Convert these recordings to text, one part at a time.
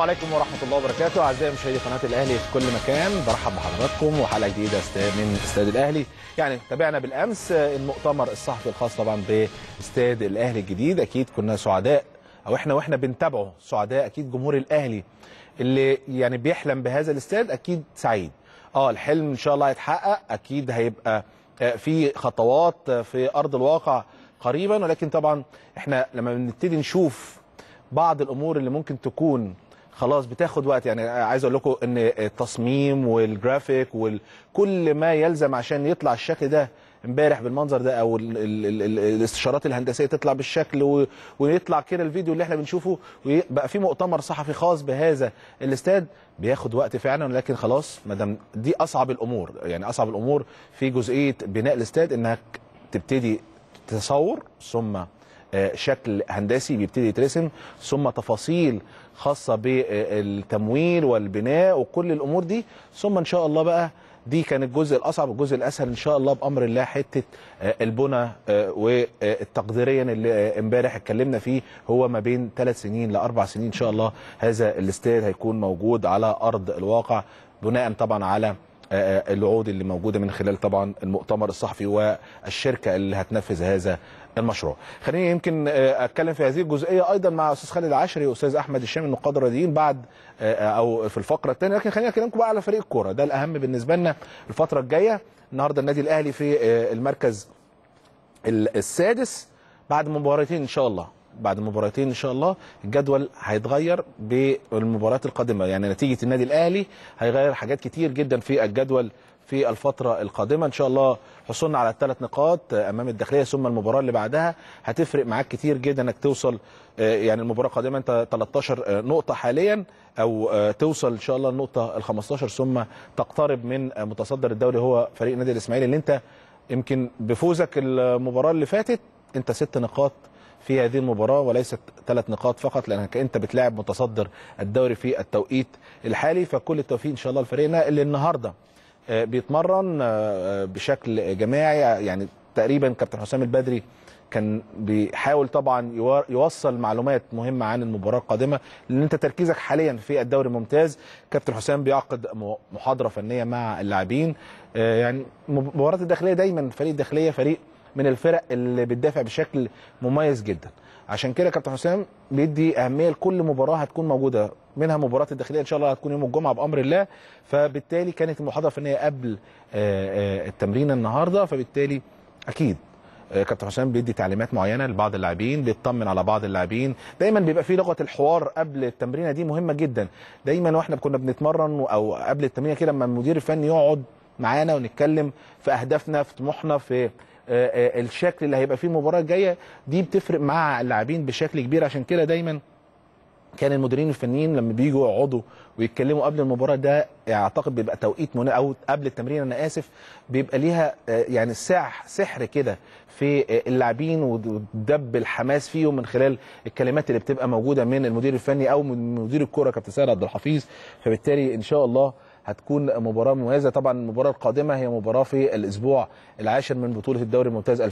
عليكم ورحمة الله وبركاته أعزائي مشاهدي قناة الأهلي في كل مكان برحب بحضراتكم وحلقة جديدة استاد من استاد الأهلي يعني تابعنا بالأمس المؤتمر الصحفي الخاص طبعا باستاد الأهلي الجديد أكيد كنا سعداء أو إحنا وإحنا بنتابعه سعداء أكيد جمهور الأهلي اللي يعني بيحلم بهذا الاستاد أكيد سعيد اه الحلم إن شاء الله هيتحقق أكيد هيبقى في خطوات في أرض الواقع قريبا ولكن طبعا احنا لما بنبتدي نشوف بعض الامور اللي ممكن تكون خلاص بتاخد وقت يعني عايز اقول لكم ان التصميم والجرافيك وكل ما يلزم عشان يطلع الشكل ده امبارح بالمنظر ده او ال ال ال ال الاستشارات الهندسيه تطلع بالشكل و... ويطلع كده الفيديو اللي احنا بنشوفه ويبقى في مؤتمر صحفي خاص بهذا الاستاد بياخد وقت فعلا لكن خلاص ما دام دي اصعب الامور يعني اصعب الامور في جزئيه بناء الاستاد انك تبتدي تصور ثم شكل هندسي بيبتدي يترسم ثم تفاصيل خاصة بالتمويل والبناء وكل الأمور دي ثم إن شاء الله بقى دي كان الجزء الأصعب الجزء الأسهل إن شاء الله بأمر الله حتة البنى والتقديريا اللي امبارح اتكلمنا فيه هو ما بين ثلاث سنين لأربع سنين إن شاء الله هذا الاستاد هيكون موجود على أرض الواقع بناء طبعا على الوعود اللي موجوده من خلال طبعا المؤتمر الصحفي والشركه اللي هتنفذ هذا المشروع. خليني يمكن اتكلم في هذه الجزئيه ايضا مع استاذ خالد العشري واستاذ احمد الشامي النقاد الرياضيين بعد او في الفقره الثانيه لكن خليني اكلمكم بقى على فريق الكوره ده الاهم بالنسبه لنا الفتره الجايه النهارده النادي الاهلي في المركز السادس بعد مباراتين ان شاء الله بعد مباراتين ان شاء الله الجدول هيتغير بالمباريات القادمه يعني نتيجه النادي الاهلي هيغير حاجات كتير جدا في الجدول في الفترة القادمة إن شاء الله حصولنا على الثلاث نقاط أمام الداخلية ثم المباراة اللي بعدها هتفرق معاك كتير جدا إنك توصل يعني المباراة القادمة أنت 13 نقطة حاليا أو توصل إن شاء الله النقطة ال 15 ثم تقترب من متصدر الدوري هو فريق نادي الإسماعيلي اللي أنت يمكن بفوزك المباراة اللي فاتت أنت ست نقاط في هذه المباراه وليست ثلاث نقاط فقط لانك انت بتلاعب متصدر الدوري في التوقيت الحالي فكل التوفيق ان شاء الله لفريقنا اللي النهارده بيتمرن بشكل جماعي يعني تقريبا كابتن حسام البدري كان بيحاول طبعا يوصل معلومات مهمه عن المباراه القادمه لان انت تركيزك حاليا في الدوري الممتاز كابتن حسام بيعقد محاضره فنيه مع اللاعبين يعني مباراه الداخليه دايما فريق الداخليه فريق من الفرق اللي بتدافع بشكل مميز جدا عشان كده كابتن حسام بيدي اهميه لكل مباراه هتكون موجوده منها مباراه الداخليه ان شاء الله هتكون يوم الجمعه بامر الله فبالتالي كانت المحاضره الفنيه قبل التمرين النهارده فبالتالي اكيد كابتن حسام بيدي تعليمات معينه لبعض اللاعبين بيطمن على بعض اللاعبين دايما بيبقى في لغه الحوار قبل التمرينه دي مهمه جدا دايما واحنا كنا بنتمرن او قبل التمرينه كده لما المدير الفني يقعد معانا ونتكلم في اهدافنا في طموحنا في الشكل اللي هيبقى فيه المباراه الجايه دي بتفرق مع اللاعبين بشكل كبير عشان كده دايما كان المديرين الفنيين لما بييجوا يقعدوا ويتكلموا قبل المباراه ده اعتقد بيبقى توقيت من او قبل التمرين انا اسف بيبقى ليها يعني سح سحر كده في اللاعبين ودب الحماس فيهم من خلال الكلمات اللي بتبقى موجوده من المدير الفني او من مدير الكوره كابتن سيد عبد الحفيظ فبالتالي ان شاء الله هتكون مباراة مميزة طبعا المباراة القادمة هي مباراة في الأسبوع العاشر من بطولة الدوري الممتاز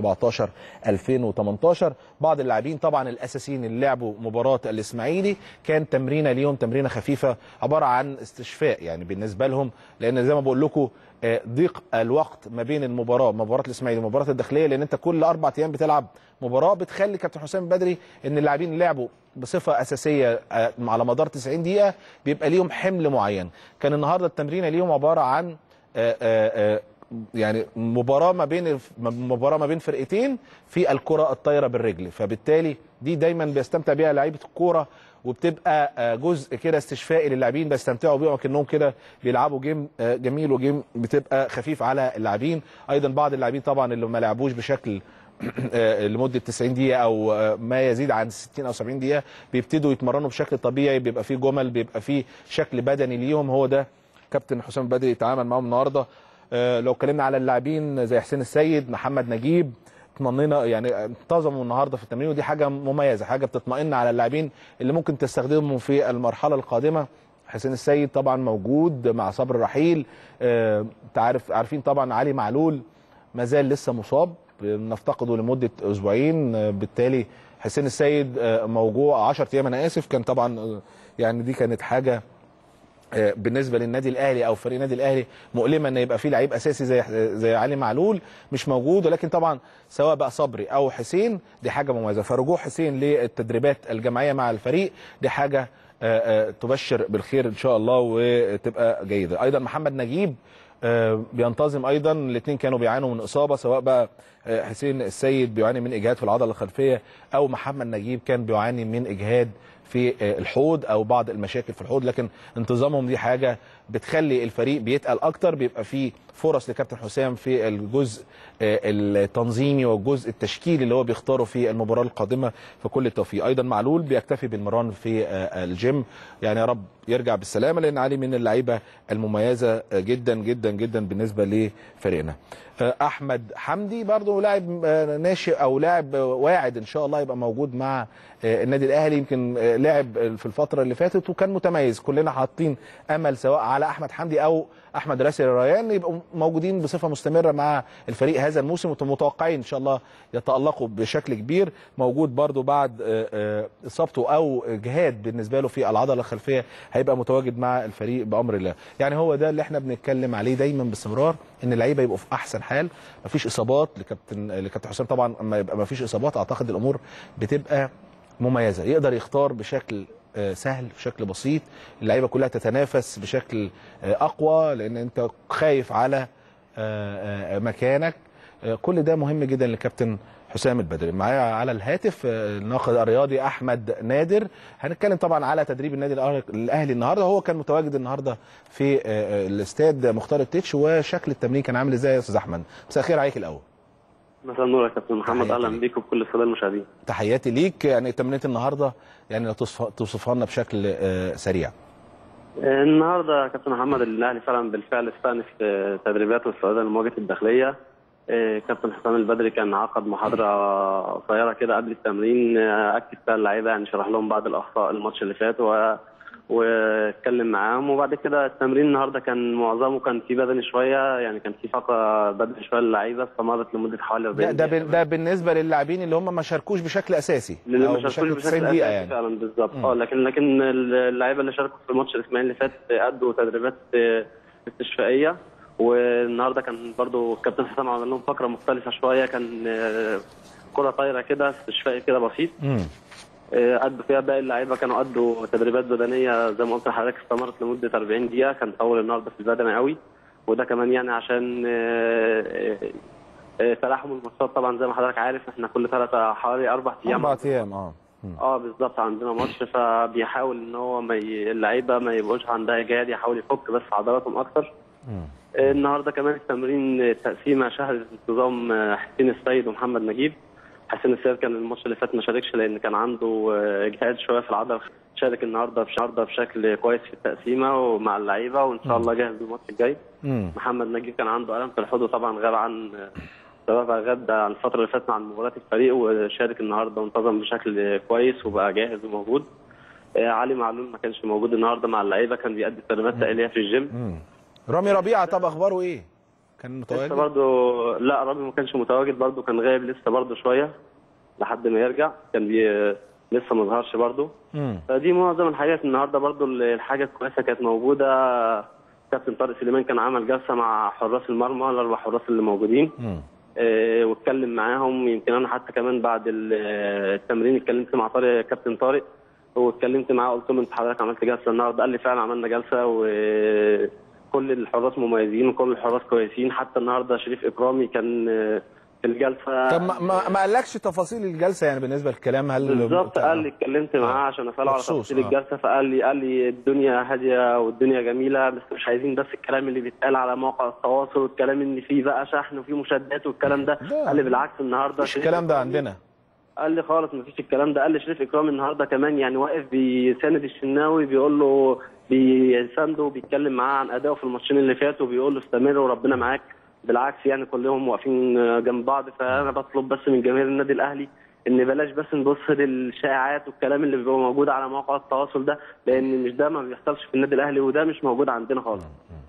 2017-2018 بعض اللاعبين طبعا الأساسيين اللي لعبوا مباراة الإسماعيلي كان تمرينة ليهم تمرينة خفيفة عبارة عن استشفاء يعني بالنسبة لهم لأن زي ما بقول لكم ضيق الوقت ما بين المباراه مباراه الاسماعيلي ومباراه الداخليه لان انت كل اربع ايام بتلعب مباراه بتخلي كابتن حسام بدري ان اللاعبين لعبوا بصفه اساسيه على مدار 90 دقيقه بيبقى ليهم حمل معين كان النهارده التمرين ليهم عباره عن آآ آآ يعني مباراه ما بين مباراه ما بين فرقتين في الكره الطايره بالرجل فبالتالي دي دايما بيستمتع بيها لعيبه الكوره وبتبقى جزء كده استشفائي للاعبين بيستمتعوا بيهم كانهم كده بيلعبوا جيم جميل وجيم بتبقى خفيف على اللاعبين ايضا بعض اللاعبين طبعا اللي ما لعبوش بشكل لمده 90 دقيقه او ما يزيد عن 60 او 70 دقيقه بيبتدوا يتمرنوا بشكل طبيعي بيبقى فيه جمل بيبقى فيه شكل بدني ليهم هو ده كابتن حسام بدري يتعامل معاهم النهارده لو اتكلمنا على اللاعبين زي حسين السيد محمد نجيب اطمنينا يعني انتظموا النهارده في التمرين ودي حاجه مميزه حاجه بتطمئن على اللاعبين اللي ممكن تستخدمهم في المرحله القادمه حسين السيد طبعا موجود مع صبر رحيل انت عارف عارفين طبعا علي معلول ما زال لسه مصاب نفتقده لمده اسبوعين آه، بالتالي حسين السيد آه، موجوع 10 ايام انا اسف كان طبعا آه، يعني دي كانت حاجه آه، بالنسبه للنادي الاهلي او فريق النادي الاهلي مؤلمه ان يبقى فيه لعيب اساسي زي زي علي معلول مش موجود ولكن طبعا سواء بقى صبري او حسين دي حاجه مميزه فرجوع حسين للتدريبات الجماعيه مع الفريق دي حاجه آه، آه، تبشر بالخير ان شاء الله وتبقى جيده ايضا محمد نجيب آه، بينتظم ايضا الاثنين كانوا بيعانوا من اصابه سواء بقى آه، حسين السيد بيعاني من اجهاد في العضله الخلفيه او محمد نجيب كان بيعاني من اجهاد في آه، الحوض او بعض المشاكل في الحوض لكن انتظامهم دي حاجه بتخلي الفريق بيتقل اكتر بيبقى فيه فرص لكابتن حسام في الجزء آه، التنظيمي والجزء التشكيلي اللي هو بيختاره في المباراه القادمه فكل التوفيق ايضا معلول بيكتفي بالمران في آه، الجيم يعني يا رب يرجع بالسلامه لان علي من اللعيبه المميزه جدا جدا جدا بالنسبه لفريقنا آه، احمد حمدي برضه لاعب آه، ناشئ او لاعب آه، واعد ان شاء الله يبقى موجود مع آه، النادي الاهلي يمكن آه، لعب في الفتره اللي فاتت وكان متميز كلنا حاطين امل سواء على احمد حمدي او احمد راسل ريان يبقوا موجودين بصفه مستمره مع الفريق هذا الموسم ومتوقعين ان شاء الله يتالقوا بشكل كبير موجود برضه بعد آه، آه، اصابته او اجهاد بالنسبه له في العضله الخلفيه هيبقى متواجد مع الفريق بامر الله يعني هو ده اللي احنا بنتكلم عليه دايما باستمرار ان اللعيبه يبقوا في احسن حال مفيش اصابات لكابتن لكابتن حسام طبعا اما يبقى مفيش اصابات اعتقد الامور بتبقى مميزه يقدر يختار بشكل آه، سهل بشكل بسيط اللعيبه كلها تتنافس بشكل آه، اقوى لان انت خايف على آه، آه، مكانك آه، كل ده مهم جدا لكابتن حسام البدري معايا على الهاتف آه، الناقد الرياضي احمد نادر هنتكلم طبعا على تدريب النادي الأهلي- الاهلي النهارده هو كان متواجد النهارده في آه، آه، الاستاد مختار التتش وشكل التمرين كان عامل ازاي يا استاذ احمد مساء الخير عليك الاول مساء النور يا كابتن محمد تحياتي اهلا ليك. بيك وبكل الساده المشاهدين تحياتي ليك يعني تمرينه النهارده يعني لو توصف- توصفها لنا بشكل آه، سريع آه، النهارده يا كابتن محمد الاهلي فعلا بالفعل استأنف آه، تدريباته السعوديه لمواجهه الداخليه آه، كابتن حسام البدري كان عقد محاضره قصيره كده قبل التمرين آه، اكد فيها اللعيبه يعني شرح لهم بعض الاخطاء الماتش اللي فات و واتكلم معاهم وبعد كده التمرين النهارده كان معظمه كان في بدني شويه يعني كان في فقره بدني شويه للعيبه استمرت لمده حوالي 40 ده ده, دقيقة. بال- ده بالنسبه لللاعبين اللي هم ما شاركوش بشكل اساسي لان او ما شاركوش بشكل 90 دقيقه يعني فعلا بالظبط مم. اه لكن لكن اللعيبه اللي شاركوا في الماتش الاسماعيلي اللي فات ادوا تدريبات آه، استشفائيه والنهارده كان برضو الكابتن حسام عمل لهم فقره مختلفه شويه كان آه، كره طايره كده استشفائي كده بسيط امم آه، ادوا فيها باقي اللعيبه كانوا ادوا تدريبات بدنيه زي ما قلت لحضرتك استمرت لمده 40 دقيقه كان طول النهارده في البدني قوي وده كمان يعني عشان آه، آه، آه، تلاحم الماتشات طبعا زي ما حضرتك عارف احنا كل ثلاثة حوالي اربع ايام اربع ايام اه مم. اه بالظبط عندنا ماتش فبيحاول ان هو ما ي... اللعيبه ما يبقوش عندها اجهاد يحاول يفك بس عضلاتهم اكتر مم. آه، النهارده كمان التمرين التقسيمه شهدت انتظام آه، حسين السيد ومحمد نجيب حسين السيد كان الماتش اللي فات ما شاركش لان كان عنده آه، اجهاد شويه في العضله شارك النهارده النهارده بشكل كويس في التقسيمه ومع اللعيبه وان شاء الله جاهز للماتش الجاي مم. محمد نجيب كان عنده الم في الحوض وطبعا غاب عن سببها غاب عن الفتره اللي فاتت عن مباريات الفريق وشارك النهارده وانتظم بشكل كويس وبقى جاهز وموجود آه، علي معلول ما كانش موجود النهارده مع اللعيبه كان بيأدي تدريبات تأهيليه في الجيم مم. رامي ربيعه طب اخباره ايه؟ كان لسه متواجد؟ برضه لا رامي ما كانش متواجد برضه كان غايب لسه برضه شويه لحد ما يرجع كان بي... لسه ما ظهرش برضه مم. فدي معظم الحاجات النهارده برضو الحاجه الكويسه كانت موجوده كابتن طارق سليمان كان عمل جلسه مع حراس المرمى الاربع حراس اللي موجودين مم. آه، واتكلم معاهم يمكن انا حتى كمان بعد ال- التمرين اتكلمت مع طارق كابتن طارق واتكلمت معاه قلت له انت حضرتك عملت جلسه النهارده قال لي فعلا عملنا جلسه وكل الحراس مميزين وكل الحراس كويسين حتى النهارده شريف اكرامي كان آه، في الجلسه طب ما, ما, ما قالكش تفاصيل الجلسه يعني بالنسبه للكلام هل بالظبط قال لي اتكلمت معاه عشان اساله على مخصوص، تفاصيل آه. الجلسه فقال لي قال لي الدنيا هاديه والدنيا جميله بس مش عايزين بس الكلام اللي بيتقال على مواقع التواصل والكلام ان فيه بقى شحن وفيه مشادات والكلام ده لا. قال لي بالعكس النهارده مش شريف الكلام ده إكرامي- عندنا قال لي خالص مفيش الكلام ده قال لي شريف اكرامي النهارده كمان يعني واقف بيساند الشناوي بيقول له بيسانده وبيتكلم معاه عن ادائه في الماتشين اللي فاتوا وبيقول له استمر وربنا معاك بالعكس يعني كلهم واقفين جنب بعض فانا بطلب بس من جماهير النادي الاهلي ان بلاش بس نبص للشائعات والكلام اللي بيبقى موجود على مواقع التواصل ده لان مش ده ما بيحصلش في النادي الاهلي وده مش موجود عندنا خالص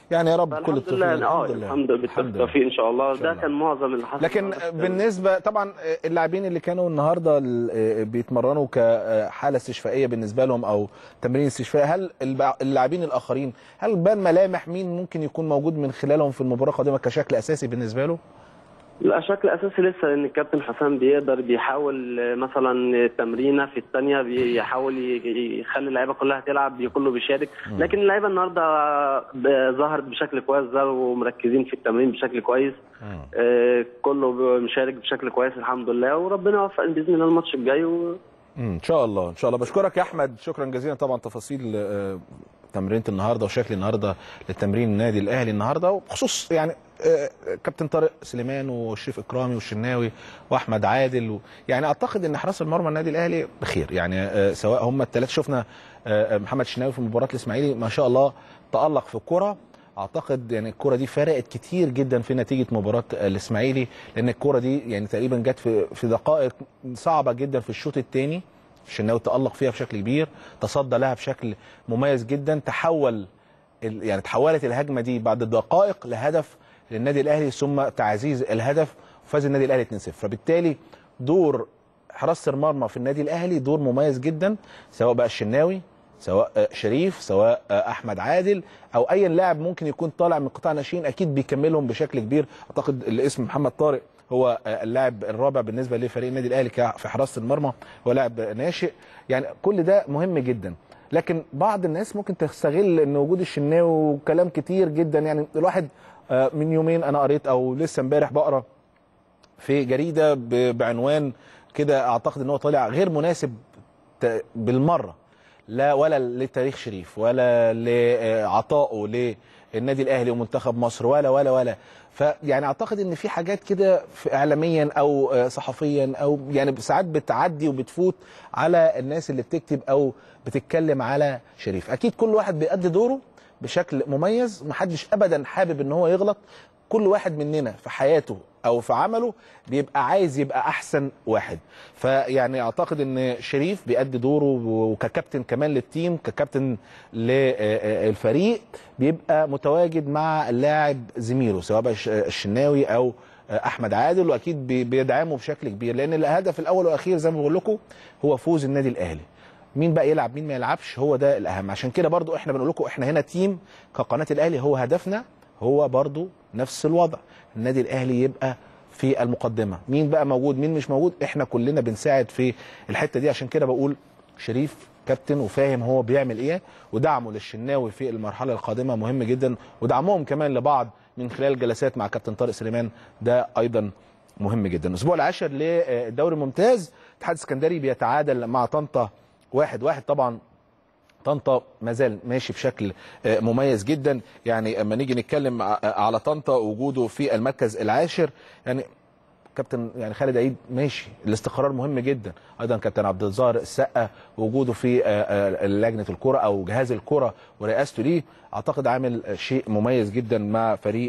يعني يا رب كل الحمد التوفيق لله اه الحمد لله بالتوفيق ان شاء الله شاء ده الله. كان معظم اللي حصل لكن النهاردة. بالنسبه طبعا اللاعبين اللي كانوا النهارده ال- بيتمرنوا كحاله استشفائيه بالنسبه لهم او تمرين استشفائي هل الب- اللاعبين الاخرين هل بان ملامح مين ممكن يكون موجود من خلالهم في المباراه القادمه كشكل اساسي بالنسبه له؟ لا شكل اساسي لسه ان الكابتن حسام بيقدر بيحاول آه، مثلا تمرينه في الثانيه بيحاول ي- يخلي اللعيبه كلها تلعب بي- كله بيشارك لكن اللعيبه النهارده ب- ظهرت بشكل كويس ظهروا مركزين في التمرين بشكل كويس آه، كله ب- مشارك بشكل كويس الحمد لله وربنا يوفق باذن الله الماتش الجاي و... مم، ان شاء الله ان شاء الله بشكرك يا احمد شكرا جزيلا طبعا تفاصيل آه، تمرينه النهارده وشكل النهارده للتمرين النادي الاهلي النهارده وبخصوص يعني آه، كابتن طارق سليمان والشريف اكرامي والشناوي واحمد عادل و... يعني اعتقد ان حراس المرمى النادي الاهلي بخير يعني آه، سواء هم الثلاثه شفنا آه، محمد الشناوي في مباراه الاسماعيلي ما شاء الله تالق في الكره اعتقد يعني الكره دي فرقت كتير جدا في نتيجه مباراه الاسماعيلي لان الكره دي يعني تقريبا جت في في دقائق صعبه جدا في الشوط الثاني الشناوي تالق فيها بشكل كبير تصدى لها بشكل مميز جدا تحول ال- يعني تحولت الهجمه دي بعد دقائق لهدف للنادي الاهلي ثم تعزيز الهدف وفاز النادي الاهلي 2-0 فبالتالي دور حراسه المرمى في النادي الاهلي دور مميز جدا سواء بقى الشناوي سواء آه، شريف سواء آه، احمد عادل او اي لاعب ممكن يكون طالع من قطاع ناشئين اكيد بيكملهم بشكل كبير اعتقد الاسم محمد طارق هو آه، اللاعب الرابع بالنسبه لفريق النادي الاهلي ك- في حراسه المرمى هو لاعب ناشئ يعني كل ده مهم جدا لكن بعض الناس ممكن تستغل ان وجود الشناوي وكلام كتير جدا يعني الواحد آه، من يومين انا قريت او لسه امبارح بقرا في جريده ب- بعنوان كده اعتقد ان هو طالع غير مناسب ت- بالمره لا ولا لتاريخ شريف ولا لعطائه للنادي الاهلي ومنتخب مصر ولا ولا ولا فيعني اعتقد ان في حاجات كده في اعلاميا او آه، صحفيا او يعني ساعات بتعدي وبتفوت على الناس اللي بتكتب او بتتكلم على شريف اكيد كل واحد بيأدي دوره بشكل مميز محدش ابدا حابب ان هو يغلط كل واحد مننا في حياته او في عمله بيبقى عايز يبقى احسن واحد فيعني اعتقد ان شريف بيأدي دوره وككابتن كمان للتيم ككابتن للفريق بيبقى متواجد مع اللاعب زميله سواء بقى الش- الشناوي او احمد عادل واكيد بي- بيدعمه بشكل كبير لان الهدف الاول والاخير زي ما بقول لكم هو فوز النادي الاهلي مين بقى يلعب مين ما يلعبش هو ده الاهم عشان كده برضو احنا بنقول لكم احنا هنا تيم كقناه الاهلي هو هدفنا هو برضو نفس الوضع النادي الاهلي يبقى في المقدمه مين بقى موجود مين مش موجود احنا كلنا بنساعد في الحته دي عشان كده بقول شريف كابتن وفاهم هو بيعمل ايه ودعمه للشناوي في المرحله القادمه مهم جدا ودعمهم كمان لبعض من خلال جلسات مع كابتن طارق سليمان ده ايضا مهم جدا الاسبوع العاشر للدوري الممتاز اتحاد اسكندري بيتعادل مع طنطا واحد واحد طبعا طنطا ما زال ماشي بشكل آه، مميز جدا يعني اما نيجي نتكلم ع- على طنطا وجوده في المركز العاشر يعني كابتن يعني خالد عيد ماشي الاستقرار مهم جدا ايضا كابتن عبد الظاهر السقا وجوده في آه، آه، لجنه الكره او جهاز الكره ورئاسته ليه اعتقد عامل شيء مميز جدا مع فريق